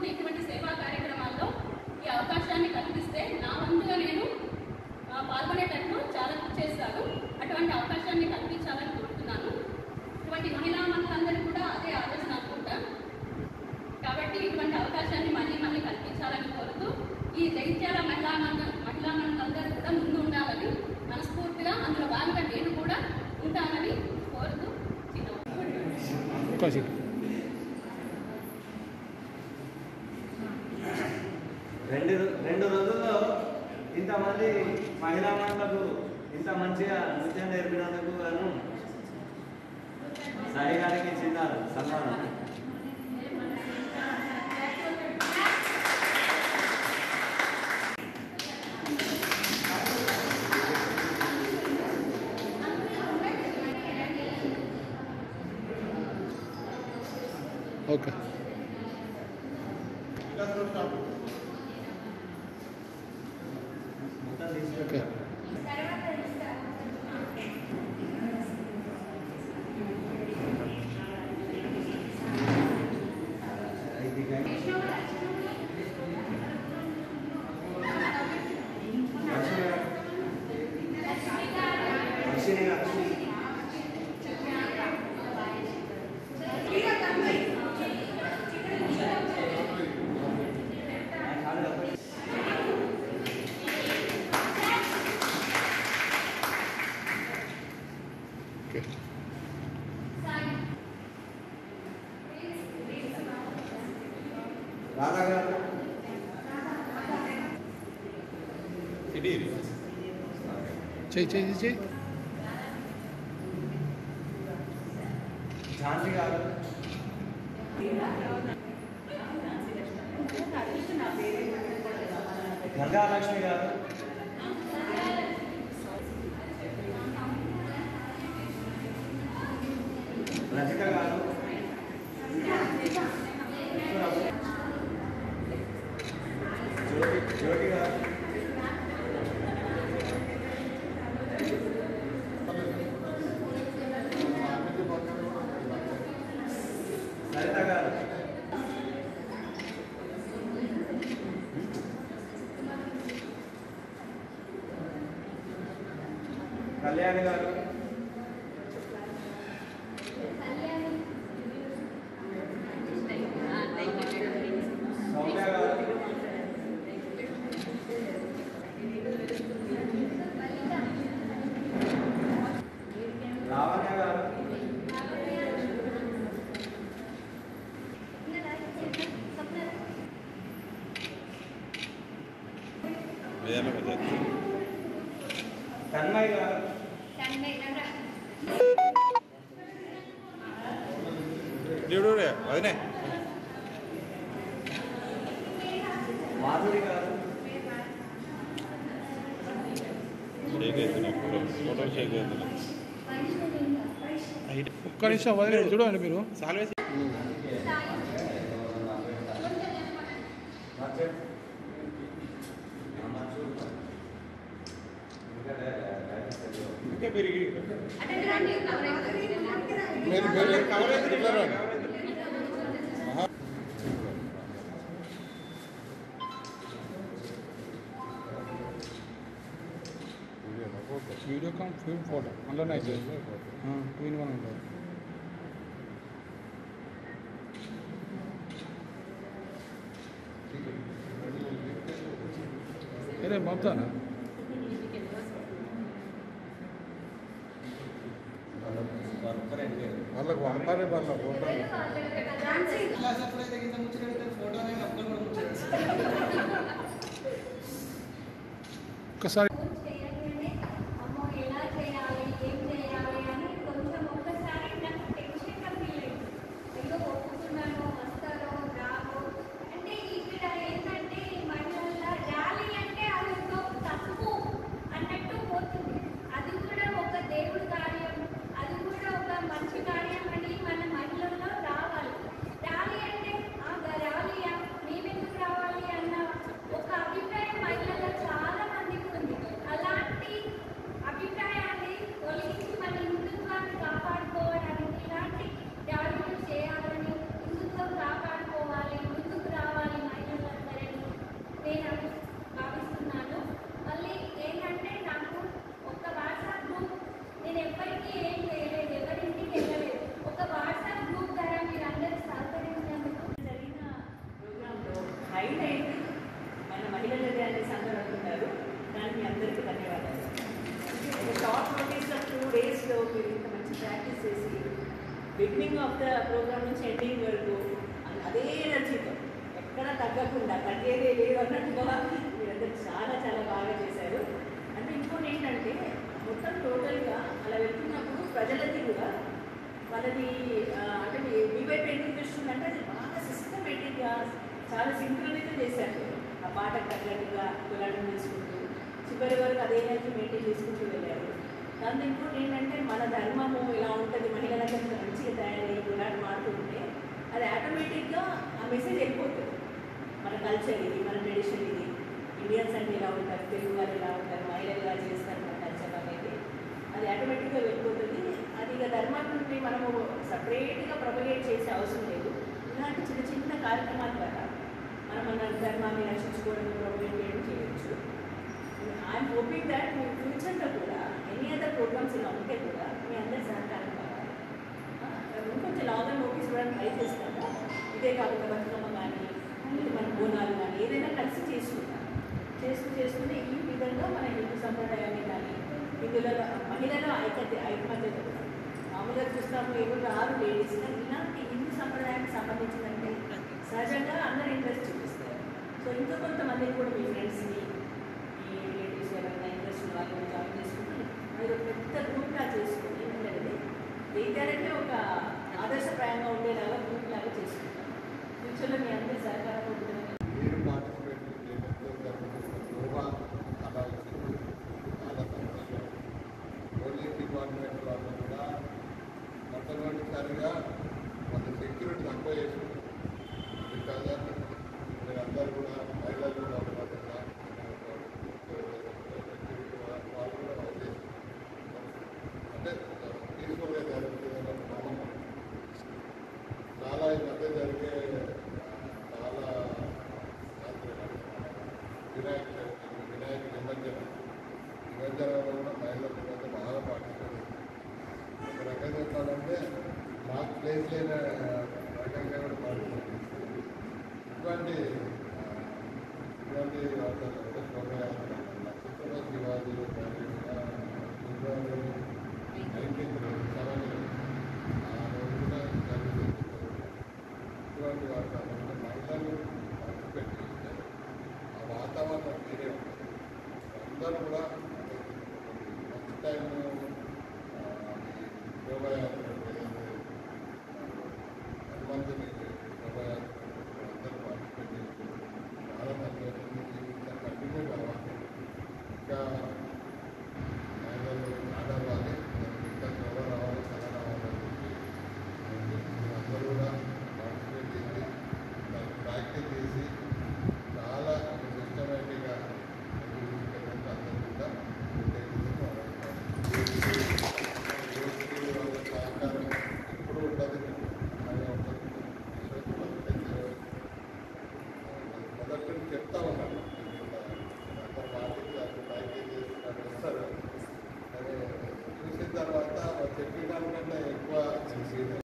కూడా ఇటువంటి సేవా కార్యక్రమాల్లో ఈ అవకాశాన్ని కల్పిస్తే నా వంతుగా నేను ఆ, పాల్గొనేటట్లు చాలా కృషి చేస్తారు అటువంటి అవకాశాన్ని కల్పించాలని కోరుతున్నాను ఇటువంటి మహిళా మనులందరూ కూడా అదే ఆలోచన అనుకుంటా కాబట్టి ఇటువంటి అవకాశాన్ని మళ్ళీ మళ్ళీ కల్పించాలని కోరుతూ ఈ జగిత్యాల మహిళా మండ మహిళా మండలందరూ కూడా ముందు ఉండాలని మనస్ఫూర్తిగా అందులో భాగంగా నేను కూడా ఉంటానని కోరుతూ చిన్న కౌశిక్ రెండు రెండు రోజుల్లో ఇంతమంది మహిళా మహిళలకు ఇంత మంచిగా నృత్యం నేర్పినందుకు గాను సాయి గారికి చిన్న సన్మానం ఓకే మొత్తం తీసుకెళ్ళి ఓకే ఇది కానీ లక్ష్మి గారు. ఓకే రాధా గారు చెయ్యి చెయ్యి చెయ్యి ఝాన్సీ గారు గంగాలక్ష్మి గారు రజిక గారు జ్యోతి జ్యోతి గారు సరిత గారు కళ్యాణి గారు సౌమ్య గారు లావణ్య గారు తన్మయ్ గారు వదినే మాధురి గారు షేక్ అవుతున్నాయి ఫోటో ఫోటో షేక్ అవుతున్నాయి ఒక్క నిమిషం వదిలేదు చూడండి మీరు సాల్వే ఇంకా పెరిగి మీరు మీరు కవర్ అయితే ఇట్లా రండి. వీడియో కాల్ ఫిల్మ్ ఫోటో అందులోనే అయితే టూ ఇన్ వన్ ఉంటుంది ఏదే పంపుతానా వాళ్ళకు పంపాలి వాళ్ళ ఫోటో ఒక్కసారి చేయగానే అమ్మో ఎలా చేయాలి ఏం చేయాలి అని కొంచెం ఒక్కసారి నాకు టెన్షన్గా ఫీల్ అయింది అయ్యో ఒప్పుకున్నాను వస్తారో రావో అంటే ఇక్కడ ఏంటంటే ఈ మహిళల ర్యాలీ అంటే అది ఒక తప్పు అన్నట్టు పోతుంది అది కూడా ఒక దేవుడి కార్యం అది కూడా ఒక మంచి కార్యం అని మన మహిళల్లో రావాలి ర్యాలీ అంటే ఆ ర్యాలీయా మేమెందుకు రావాలి అన్న ఒక అభిప్రాయం మహిళల్లో చాలా మందికి ఉంది హైలైట్ మన మహిళల డే అనేసి అందరూ అంటున్నారు దానికి మీ అందరికీ ధన్యవాదాలు ఒక షార్ట్ నోటీస్లో టూ డేస్లో మీరు ఇంత మంచి ప్రాక్టీస్ చేసి బిగినింగ్ ఆఫ్ ద ప్రోగ్రామ్ నుంచి ఎండింగ్ వరకు అ- అదే ఎనర్జీతో ఎక్కడ తగ్గకుండా తగ్గేదే లేదు అన్నట్టుగా మీరందరూ చాలా చాలా బాగా చేశారు అంటే ఇంకోటి ఏంటంటే మొత్తం టోటల్గా అలా వెళ్తున్నప్పుడు ప్రజలది కూడా వాళ్ళది ఆ, అంటే మీ మీ వైపు ఎందుకు చూస్తుందంటే అది బాగా సిస్టమేటిక్గా చాలా సింక్రనైజ్ చేశారు ఆ పాటకు తగ్గట్టుగా కులాటం చేసుకుంటూ చివరి వరకు అదే ఎనర్జీ మెయింటైన్ చేసుకుంటూ వెళ్ళారు దాంతో ఇంకోటి ఏంటంటే మన ధర్మము ఇలా ఉంటుంది మహిళల కంటే మంచిగా తయారయ్యి కులాటం మాడుతుంటే అది ఆటోమేటిక్గా ఆ మెసేజ్ వెళ్ళిపోతుంది మన కల్చర్ ఇది మన ట్రెడిషన్ ఇది ఇండియన్స్ అంటే ఇలా ఉంటారు తెలుగు వాళ్ళు ఇలా ఉంటారు మహిళలు ఇలా చేస్తారు మన కల్చర్ అనేది అది ఆటోమేటిక్గా వెళ్ళిపోతుంది అది ఇక ధర్మం నుండి మనము సపరేట్గా ప్రొపగేట్ చేసే అవసరం లేదు ఇలాంటి చిన్న చిన్న కార్యక్రమాల ద్వారా మనం మన ధర్మాన్ని రక్షించుకోవడం ప్రొపగేట్ చేయడం చేయొచ్చు ఐఎమ్ హోపింగ్ దాట్ మీ ఫ్యూచర్లో కూడా ఎనీ అదర్ ప్రోగ్రామ్స్ ఇలా ఉంటే కూడా మీ అందరి సహకారం కావాలి ఆ, ఇంకొంచెం లాంగ్ నోటీస్ కూడా ట్రై చేస్తాము ఇదే కాకుండా బతుకమ్మ కానీ లేదా మన బోనాలు కానీ ఏదైనా కలిసి చేసుకుంటాం చేస్తూ చేస్తూనే ఈ విధంగా మన హిందూ సంప్రదాయాన్ని కానీ హిందువుల మహిళల ఐక్యత ఐకమత్యత కూడా. మామూలుగా చూస్తాము ఎవరు రారు లేడీస్ కానీ ఇలాంటి హిందూ సంప్రదాయానికి సంబంధించిందంటే సహజంగా అందరూ ఇంట్రెస్ట్ చూపిస్తారు సో ఇంకా కొంతమందిని కూడా మీ ఫ్రెండ్స్ని మీ రిలేటివ్స్ ఎవరైనా ఇంట్రెస్ట్ ఉన్న వాళ్ళని జాయిన్ చేసుకుంటే అది ఒక పెద్ద గ్రూప్లా చేసుకుని ఏంటంటే దేశానికి ఒక ఆదర్శప్రాయంగా ఉండేలాగా గ్రూప్ లాగా చేసుకుంటాం ఫ్యూచర్లో మీ అందరి సహకారం ఉంటుందని మీరు పార్టిసిపేట్ చేయడంతో జరుగుతున్న యోగా కళాశాల చాలా సంతోషం పోలీస్ డిపార్ట్మెంట్ వాళ్ళు కూడా మొట్టమొదటిసారిగా కొంత సెక్యూరిటీ తక్కువ చేసి బికాజ్ మీరందరూ కూడా మహిళలు కూడా ఉండకుండా సెక్యూరిటీ వాళ్ళు కూడా వాళ్ళు చేసి అంటే పీస్ఫుల్గా జరుగుతుందని నమ్మకం చాలా ఈ మధ్య జరిగే చాలా జాతరలు, వినాయక చవితి వినాయక నిమజ్జనం నిమజ్జనంలో కూడా మహిళలు కూడా బాగా పాటిస్తారు ఒక రకంగా చెప్పాలంటే మాకు ప్లేస్ లేని రకంగా కూడా పాటిస్తారు ఇటువంటి ఆ, ఇటువంటి వార్తలు అంటే శోభయాత్ర నక్షత్ర శివాజీ ఫిబ్రవరి నైన్టీన్త్ సెవెన్ ఆ రోజు కూడా జరుగుతుంది ఇటువంటి వాతావరణంలో మహిళలు పార్టిసిపేట్ చేస్తే ఆ వాతావరణం వేరే ఉంటుంది అందరూ కూడా నెక్స్ట్ టైం శోభయాత్ర హనుమంతుని శోభయాత్ర అందరూ పార్టిసిపేట్ చేస్తూ చాలా సంతోషం ఇంకా కంటిన్యూ కావాలి ఇంకా మహిళలు ఆడవాలి ఇంకా శోభ రావాలి కళ రావాలని చెప్పి అందరూ కూడా పార్టిసిపేట్ చేసి దాన్ని ప్రాక్టీస్ చేసి చాలా సిస్టమేటిక్గా అందరూ కూడా వాళ్ళ సహకారం ఎప్పుడు ఉంటుంది అని ఒక మొదటి నుంచి చెప్తా ఉన్నాను అందరు పార్టీకి అక్కడ ప్రాక్టీస్ చేసి అక్కడ వస్తారు అని చూసిన తర్వాత చెప్పిన దానికంటే ఎక్కువ నేను